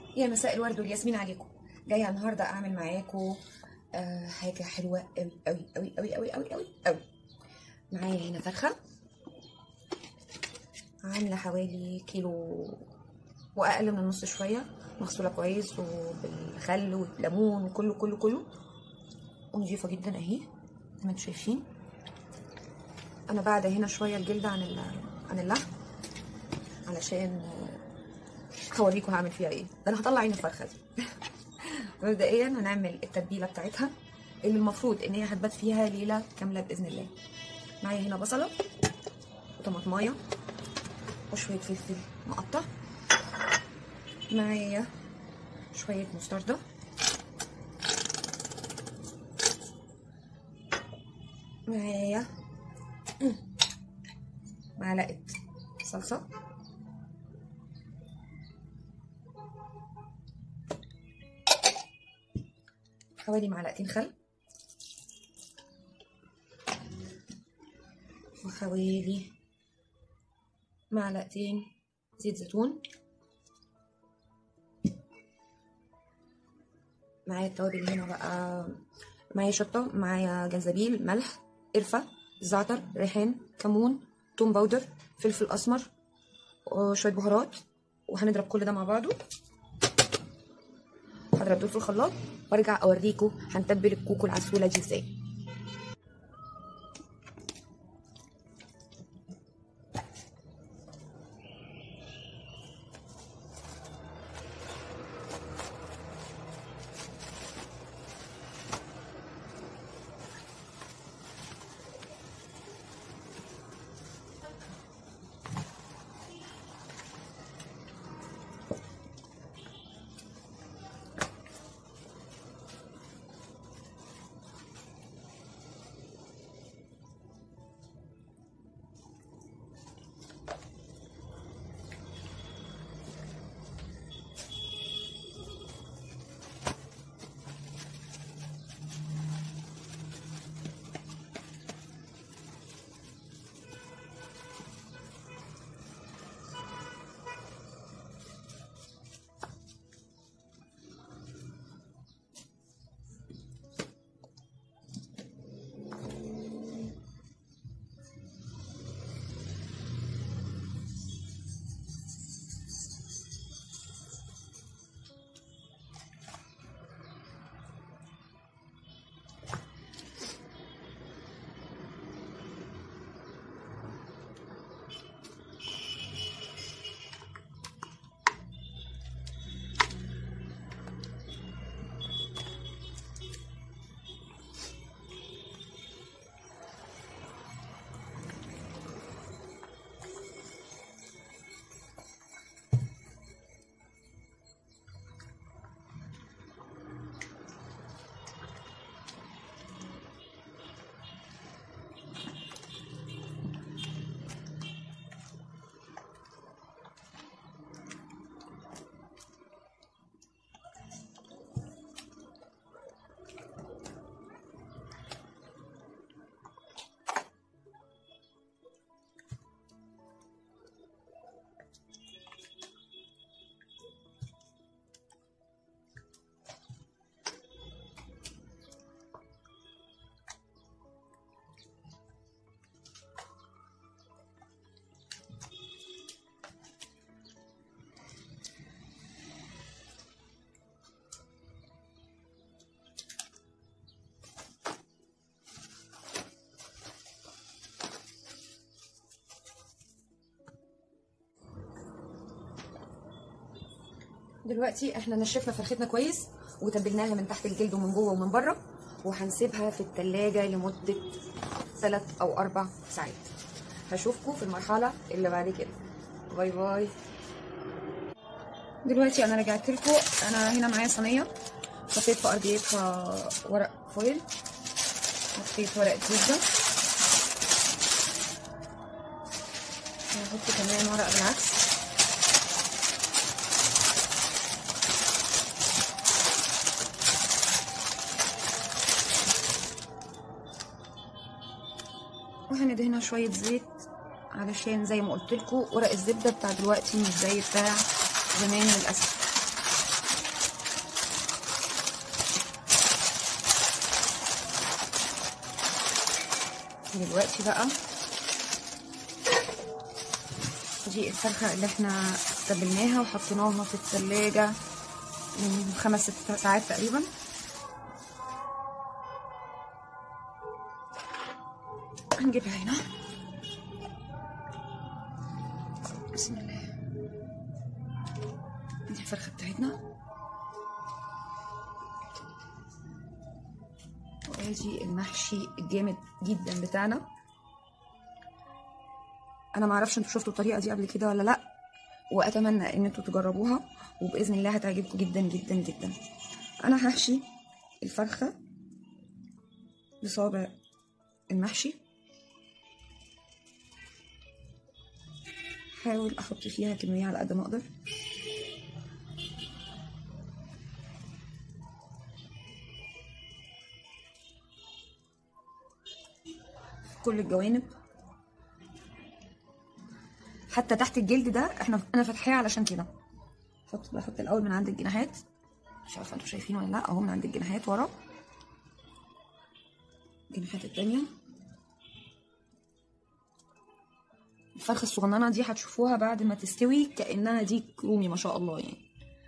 يا مساء الورد والياسمين عليكم جايه النهارده اعمل معاكم آه حاجه حلوه قوي قوي قوي قوي قوي قوي قوي قوي معايا هنا فرخه عامله حوالي كيلو واقل من النص شويه مغسوله كويس وبالخل والليمون وكله كله كله ونضيفه جدا اهي زي ما انتم شايفين انا بعد هنا شويه الجلد عن ال- عن اللحم علشان آه، هوريكم هعمل فيها ايه ده انا هطلع عين الفرخه دي مبدئيا هنعمل التتبيله بتاعتها اللي المفروض ان هي هتبات فيها ليله كامله باذن الله معايا هنا بصله وطماطمايه وشويه فلفل مقطع معايا شويه مستردة معايا معلقه صلصه حوالي معلقتين خل وحوالي معلقتين زيت زيتون معايا التوابل هنا بقى معايا شطة معايا جنزبيل ملح قرفة زعتر ريحان كمون توم باودر فلفل أسمر وشوية بهارات وهنضرب كل ده مع بعضه هضرب دول في الخلاط وارجع اوريكم هنتبل الكوكو العسوله دي ازاي دلوقتي احنا نشفنا فرختنا كويس وتبلناها من تحت الجلد ومن جوه ومن بره وهنسيبها في التلاجة لمدة ثلاث أو أربع ساعات هشوفكم في المرحلة اللي بعد كده باي باي دلوقتي أنا رجعت لكم أنا هنا معايا صينية حطيت في أرضيتها ورق فويل حطيت ورق زبدة هحط كمان ورق بالعكس وهندهنها شوية زيت علشان زي ما قلت لكم ورق الزبدة بتاع دلوقتي مش زي بتاع زمان للأسف دلوقتي بقى دي الفرخة اللي احنا تبلناها وحطيناها في التلاجة من خمس ست ساعات تقريبا هنجيبها هنا بسم الله دي الفرخة بتاعتنا وادي المحشي الجامد جدا بتاعنا انا ما اعرفش انتوا شفتوا الطريقه دي قبل كده ولا لا واتمنى ان انتوا تجربوها وباذن الله هتعجبكم جدا جدا جدا انا هحشي الفرخه بصابع المحشي حاول احط فيها كميه على قد ما اقدر في كل الجوانب حتى تحت الجلد ده احنا انا فاتحاه علشان كده حط بحط الاول من عند الجناحات مش عارفه انتوا شايفين ولا لا اهو من عند الجناحات ورا الجناحات التانية الفرخة الصغننة دي هتشوفوها بعد ما تستوي كأنها ديك رومي ما شاء الله يعني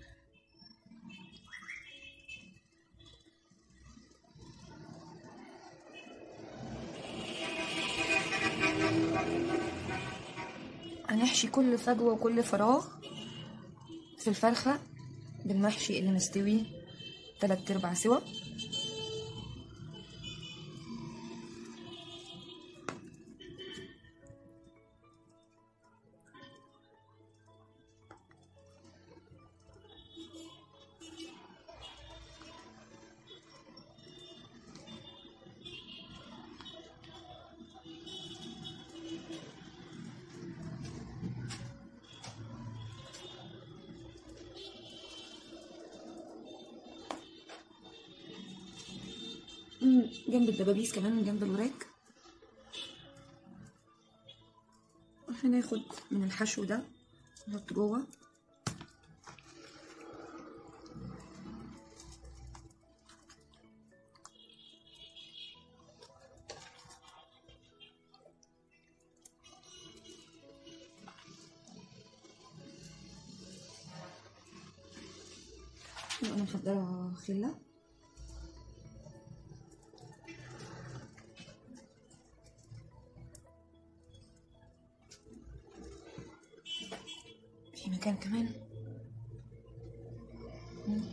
هنحشي كل فجوة وكل فراغ في الفرخة بالمحشي اللي مستوي تلات ارباع سوا مم، جنب الدبابيس كمان من جنب الوراك هناخد من الحشو ده نحط جوه انا محضره خله في مكان كمان مم.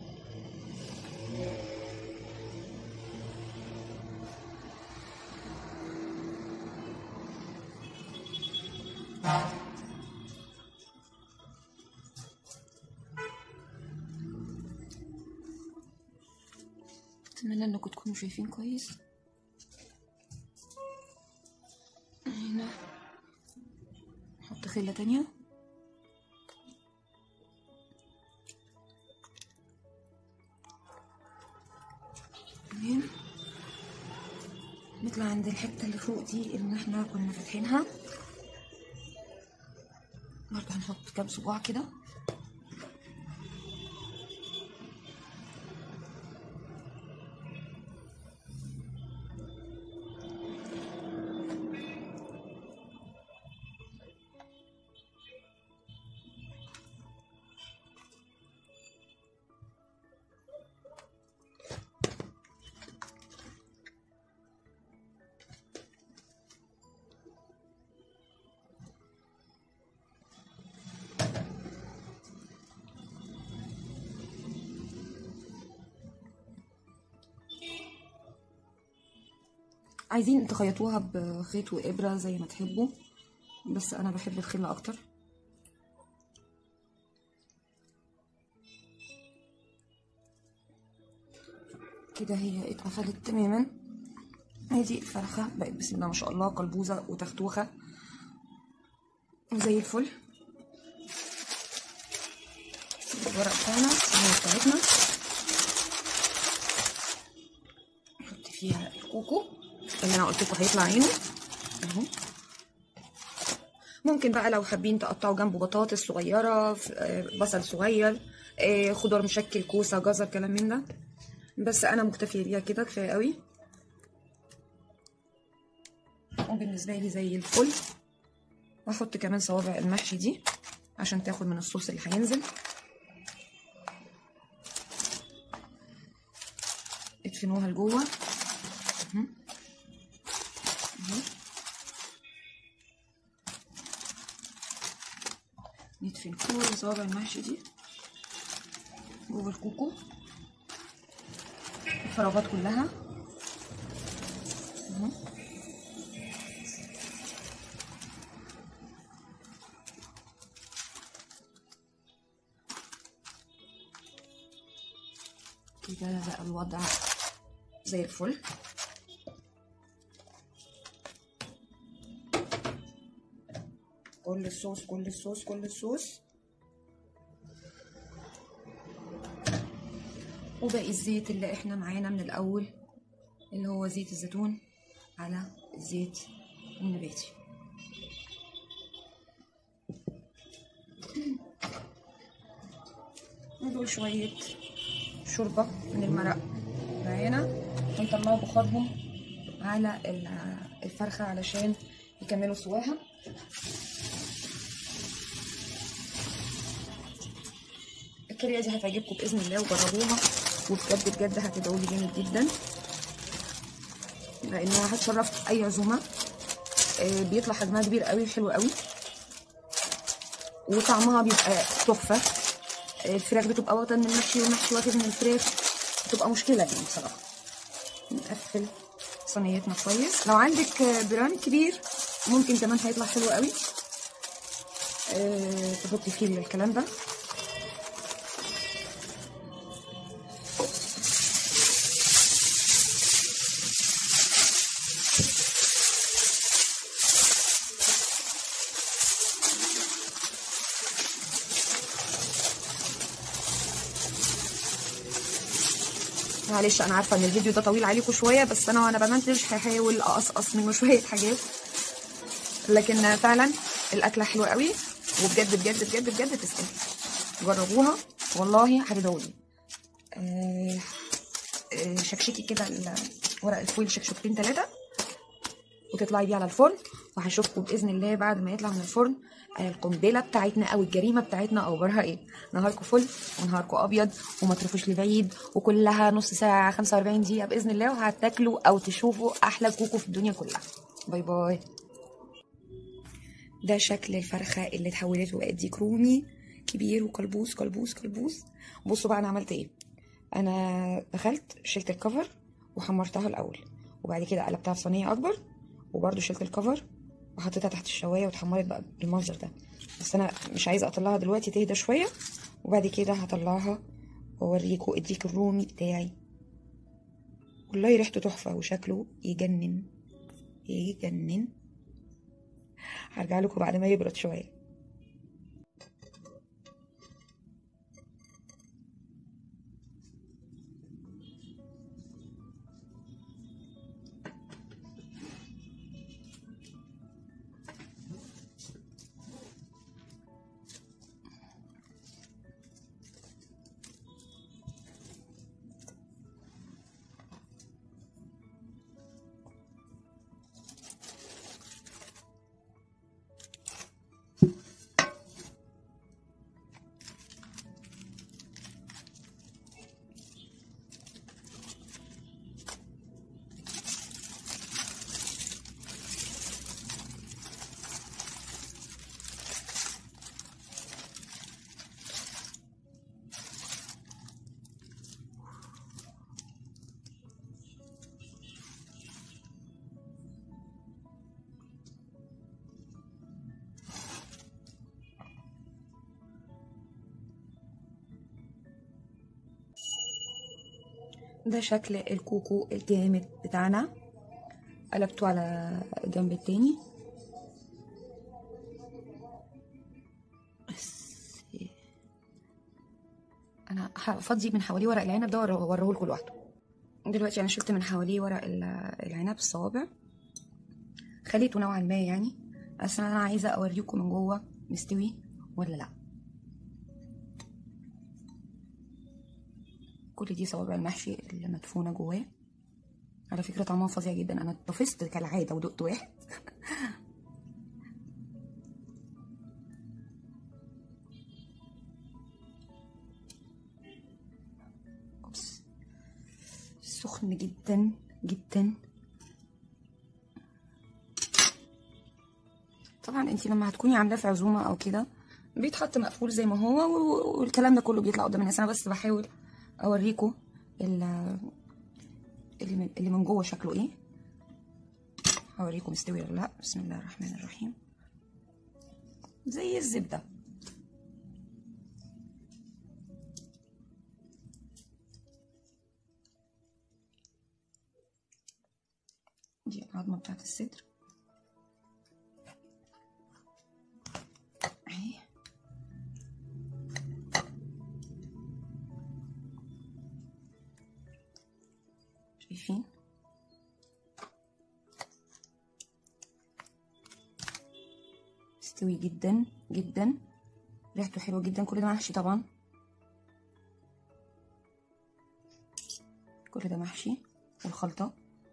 اتمنى انكم تكونوا شايفين كويس هنا نحط خلة تانية تمام نطلع عند الحتة اللي فوق دي اللي احنا كنا فاتحينها برضه هنحط كام صباع كده عايزين تخيطوها بخيط وإبرة زي ما تحبوا بس أنا بحب الخلة أكتر كده هي اتقفلت تماما ادي الفرخة بقت بسم الله ما شاء الله قلبوزة وتختوخة وزي الفل الورق بتاعنا الصينية بتاعتنا نحط فيها الكوكو اللي انا قلت لكم هيطلع عينه اهو ممكن بقى لو حابين تقطعوا جنبه بطاطس صغيرة ف- آه، بصل صغير آه، خضار مشكل كوسة جزر كلام من ده بس انا مكتفية بيها كده كفاية قوي بالنسبه لي زي الفل واحط كمان صوابع المحشي دي عشان تاخد من الصوص اللي هينزل ادفنوها لجوه مهم. مهم. ندفن كل صوابع المحشي دي جوه الكوكو الفراغات كلها مهم. كده بقى الوضع زي الفل كل الصوص كل الصوص كل الصوص وباقي الزيت اللي احنا معانا من الاول اللي هو زيت الزيتون على الزيت النباتي ندول شوية شوربة من المرق معانا ونطلعوا بخارهم على ال- الفرخة علشان يكملوا سواها الطريقة دي هتعجبكم بإذن الله وجربوها وبجد بجد هتدعوا لي جامد جدا لأنها هتشرف أي عزومة آه، بيطلع حجمها كبير قوي وحلو قوي وطعمها بيبقى تحفة آه، الفراخ بتبقى واخدة من المحشي والمحشي واخد من الفراخ بتبقى مشكلة يعني بصراحة نقفل صينيتنا كويس لو عندك آه، برام كبير ممكن كمان هيطلع حلو قوي آه، تحطي فيه الكلام ده معلش انا عارفه ان الفيديو ده طويل عليكم شويه بس انا وانا بمنتج هحاول اقصقص منه شويه حاجات لكن فعلا الاكله حلوه قوي وبجد بجد بجد بجد تستاهل جربوها والله هتدعوا لي آه، آه، شكشكي كده ال- ورق الفويل شكشكتين ثلاثه وتطلعي بيه على الفرن وهشوفكم باذن الله بعد ما يطلع من الفرن آه، القنبله بتاعتنا او الجريمه بتاعتنا اخبارها ايه نهاركم فل ونهاركم ابيض وما تروحوش لبعيد وكلها نص ساعه 45 دقيقه باذن الله وهتاكلوا او تشوفوا احلى كوكو في الدنيا كلها باي باي ده شكل الفرخه اللي اتحولت وبقت ديك رومي كبير وكلبوس كلبوس كلبوس بصوا بقى انا عملت ايه انا دخلت شلت الكفر وحمرتها الاول وبعد كده قلبتها في صينيه اكبر وبرده شلت الكفر وحطيتها تحت الشوايه واتحمرت بقى بالمنظر ده بس انا مش عايزه اطلعها دلوقتي تهدى شويه وبعد كده هطلعها واوريكم الديك الرومي بتاعي والله ريحته تحفه وشكله يجنن يجنن هرجع لكم بعد ما يبرد شويه ده شكل الكوكو الجامد بتاعنا قلبته على الجنب التاني بس انا هفضي من حواليه ورق العنب ده واوريه لكم لوحده دلوقتي انا شلت من حواليه ورق ال- العنب الصوابع خليته نوعا ما يعني بس انا عايزه اوريكم من جوه مستوي ولا لا كل دي صوابع المحشي اللي مدفونه جواه على فكره طعمها فظيع جدا انا اتطفست كالعاده ودقت واحد أوبس. سخن جدا جدا طبعا انت لما هتكوني عاملاه في عزومه او كده بيتحط مقفول زي ما هو و- والكلام ده كله بيطلع قدام الناس انا بس بحاول اوريكم ال- اللي من, اللي من جوه شكله ايه هوريكم مستوي ولا لا بسم الله الرحمن الرحيم زي الزبده دي العظمه بتاعت الصدر اهي شايفين مستوي جدا جدا ريحته حلوه جدا كل ده محشي طبعا كل ده محشي والخلطه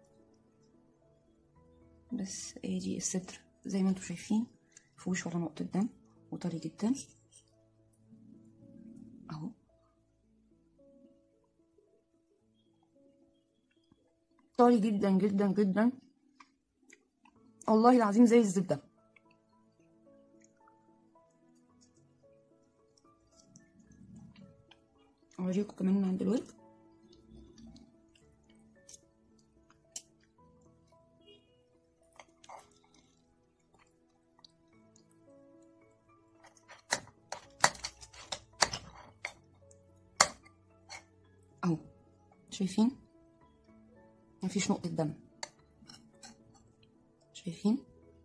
بس ادي الصدر زي ما انتم شايفين مفيهوش ولا نقطه دم وطري جدا اهو طري جدا جدا جدا والله العظيم زي الزبده اوريكم كمان من عند الولد اهو شايفين مفيش نقطة دم شايفين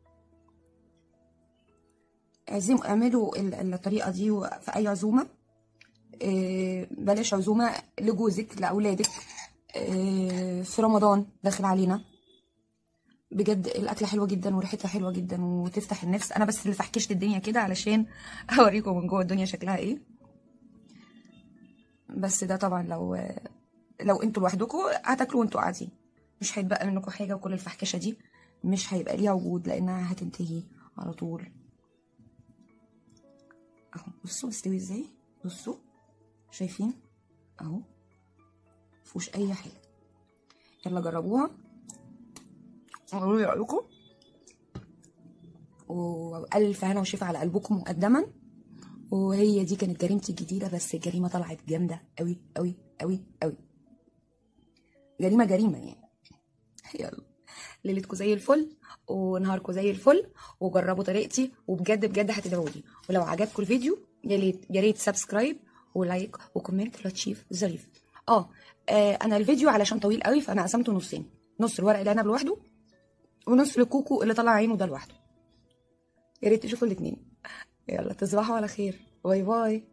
عزيم اعملوا ال- الطريقة دي في أي عزومة إيه، بلاش عزومة لجوزك لأولادك إيه، في رمضان داخل علينا بجد الأكلة حلوة جدا وريحتها حلوة جدا وتفتح النفس أنا بس اللي فحكشت الدنيا كده علشان أوريكم من جوه الدنيا شكلها إيه بس ده طبعا لو لو انتوا لوحدكم هتاكلوا وانتوا قاعدين مش هيتبقى منكم حاجه وكل الفحكشه دي مش هيبقى ليها وجود لانها هتنتهي على طول اهو بصوا مستوي ازاي بصوا شايفين اهو مفيهوش اي حاجه يلا جربوها وقولوا لي رايكم والف هنا وشفا على قلبكم مقدما وهي دي كانت جريمتي الجديده بس الجريمه طلعت جامده قوي قوي قوي قوي جريمه جريمه يعني يلا ليلتكم زي الفل ونهاركم زي الفل وجربوا طريقتي وبجد بجد هتدعوا لي ولو عجبكم الفيديو يا ريت يا ريت سبسكرايب ولايك وكومنت لطيف ظريف اه آه، انا الفيديو علشان طويل قوي فانا قسمته نصين نص الورق العنب لوحده ونص الكوكو اللي طلع عينه ده لوحده يا ريت تشوفوا الاتنين يلا تصبحوا على خير باي باي